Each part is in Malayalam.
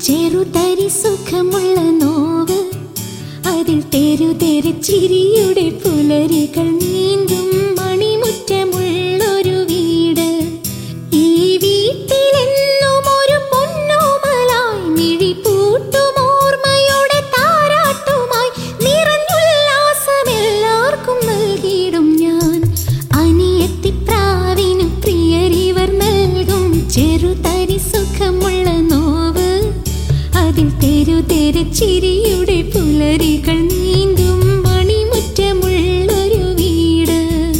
ചെറുതരി സുഖമുള്ള നോവ് അതിൽ തെരു തെരു ചിരിയുടെ പുലരികൾ നീന്തും മണിമുറ്റമുള്ളൊരു വീട് ഈ വീട്ടിലെന്നും ഒരു പൊന്നോമലായി മിഴി പൂട്ടും ഓർമ്മയുടെ താരാട്ടുമായി നിറഞ്ഞുല്ലാസമെല്ലാവർക്കും നൽകിയിടും ഞാൻ അനിയത്തിപ്രാവിനു പ്രിയരിവർ നൽകും ചെറുതരി സുഖമുള്ള നോവ് അതിൽ തെരു തെരു ചിരിയുടെ പുലരികൾ നീന്തും മണിമുറ്റമുള്ളൊരു വീട്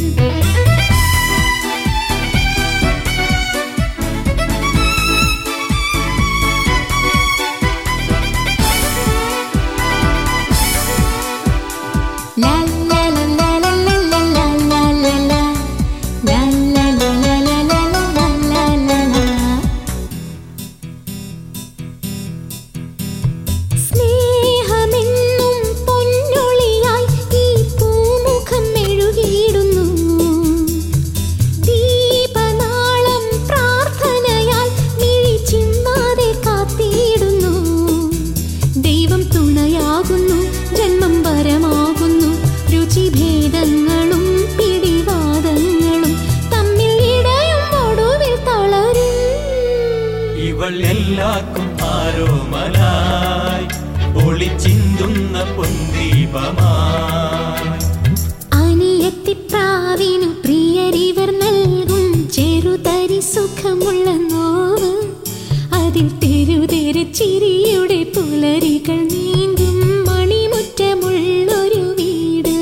La la la la la la la la la la la. La la la la la la la la la la. സ്നേഹമെന്നും പൊന്നൊളിയായി ഈ പൂമുഖം മെഴുകിയിടുന്നു ദീപനാളം പ്രാർത്ഥനയാൽ മിഴി ചിമ്മാതെ കാത്തിടുന്നു ദൈവം തുണയാകുന്നു ജന്മം വരമാകുന്നു രുചിഭേദങ്ങളും പിടിവാദങ്ങളും തമ്മിൽ ഇടയും ഒടുവിൽ തളരും ഇവൾ എല്ലാവർക്കും ആരോമലായി ഒളിച്ചിന്തുന്ന പൊന്തീപമായി അനിയത്തിപ്രാവിനു പ്രിയരിവർ നൽകും ചെറുതരി സുഖമുള്ള നോവ് അതിൽ തെരുതെരു ചിരിയുടെ പുലരികൾ നീന്തും മണിമുറ്റമുള്ളൊരു വീട്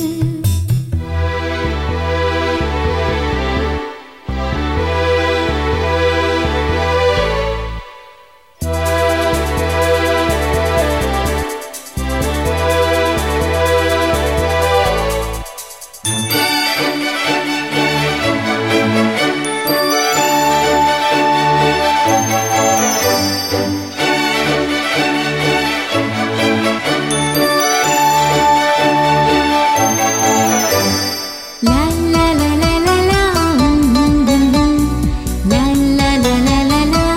La la la la la la. La la la la la la.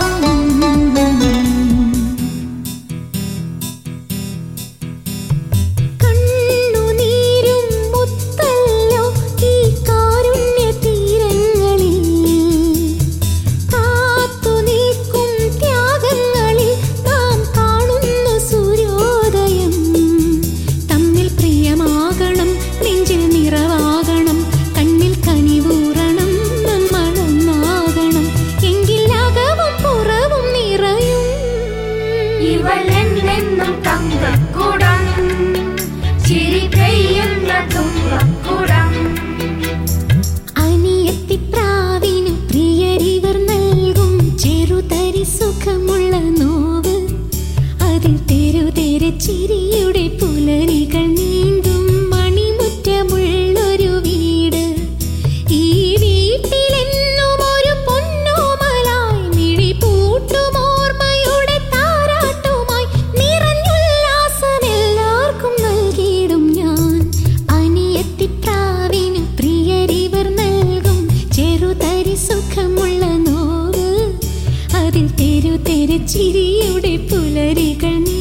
കണ്ണുനീരും മുത്തല്ലോ ഈ കാരുണ്യ തീരങ്ങളിൽ കാത്തു നിൽക്കും ത്യാഗങ്ങളിൽ നാം കാണുന്നു സൂര്യോദയം തമ്മിൽ പ്രിയമാകണം നെഞ്ചിൽ നിറവാകണം കണ്ണിൽ കനിവൂറണം നമ്മളൊന്നാകണം എങ്കിൽ അകവും പുറവും നിറയും ഇവളെന്നെന്നും തങ്കക്കുടം ചിരി പെയ്യുന്ന തുമ്പക്കുടം അനിയത്തിപ്രാവിനു പ്രിയരിവർ നൽകും ചെറുതരി സുഖമുള്ള നോവ് അതിൽ തെരു തെരു ചിരിയുടെ പുലരികൾ നീന്തും മണിമുറ്റമുള്ളൊരു വീട് ഈ വീട്ടിലെന്നും ഒരു പൊന്നോമലായി മിഴി പൂട്ടും ഓർമ്മയുടെ താരാട്ടുമായി നിറഞ്ഞുല്ലാസമെല്ലാവർക്കും നൽകിയിടും ഞാൻ അനിയത്തിപ്രാവിനു പ്രിയരിവർ നൽകും ചെറുതരി സുഖമുള്ള നോവ് അതിൽ തെരു തെരു ചിരിയുടെ പുലരികൾ നീ